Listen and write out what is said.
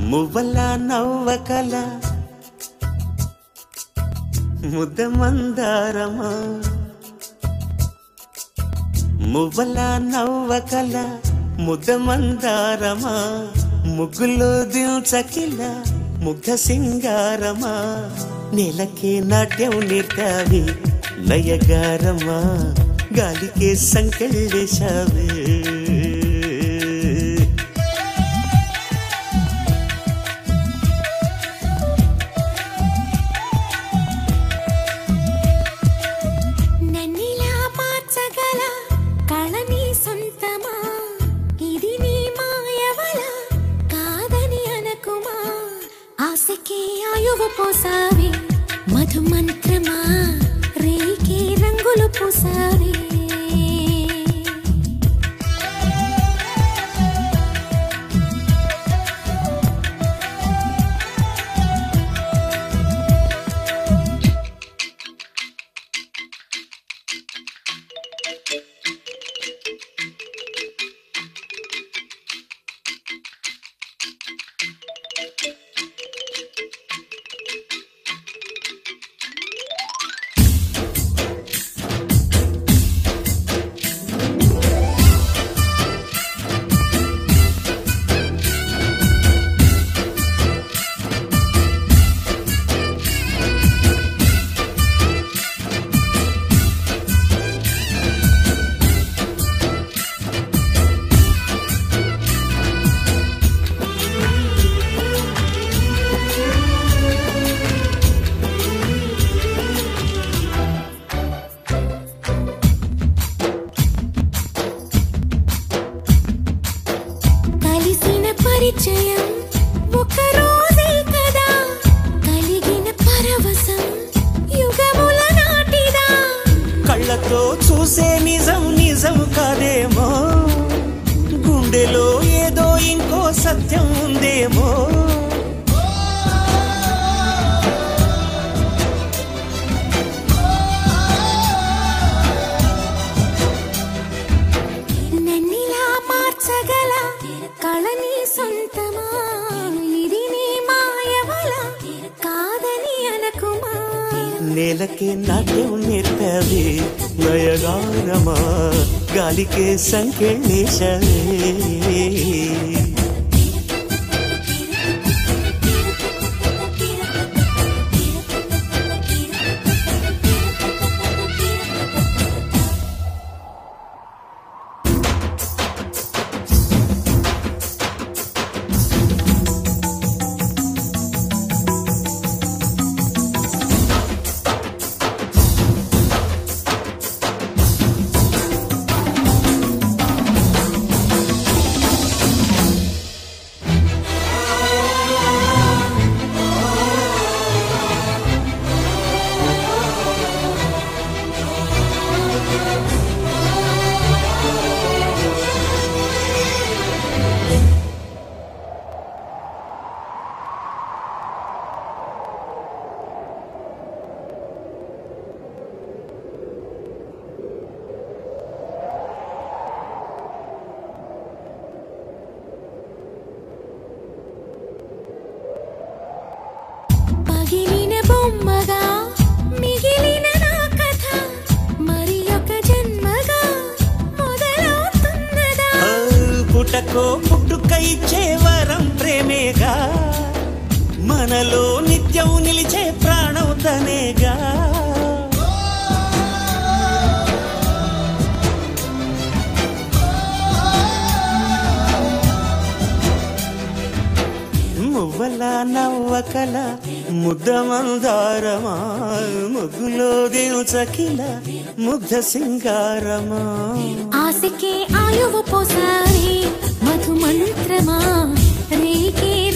మువ్వల నవ్వకల ముద్ద మందారమా మువ్వల నవ్వకల ముద్ద మందారమా ముగ్గులో దిల్చకిల ముగ్ధ సింగారమా నెలకే నాట్యం నేర్తావి లయగారమా గాలికే సంకెళ్ళేశావే నన్నిలా మార్చగల కళని సొంతమా ఇది నీ మాయవల కాదని అనకుమా ఆశకే ఆయువు పోసావి మధు మంత్రమా రేకే రంగులు పోసావి కలిసిన పరిచయం ఒక రోజే కదా కలిగిన పరవశం యుగముల నాటిదా కళ్ళతో చూసే నిజం నిజం కాదేమో గుండెలో ఏదో ఇంకో సత్యం ఉందేమో నన్నిలా మార్చగల కళని సొంతమా ఇది నీ మాయవల కాదని అనకుమా నేలకే నాట్యం నేర్పావే నయగారమా గాలికే సంకెళ్ళేశావే పగిలిన బొమ్మగా మిగిలిన నా కథ మరి ఒక జన్మగా మొదలవుతున్నదా ఆ, పుటకో పుట్టుక ఇచ్చే వరం ప్రేమేగా మనలో నిత్యం నిలిచే ప్రాణం తనేగా మువ్వల నవ్వకల ముద్ద మందారమా ముగ్గులో దిల్చకిల ముగ్ధ సింగారమా ఆశకే ఆయువు పోసారి మధు మంత్రమా రేకే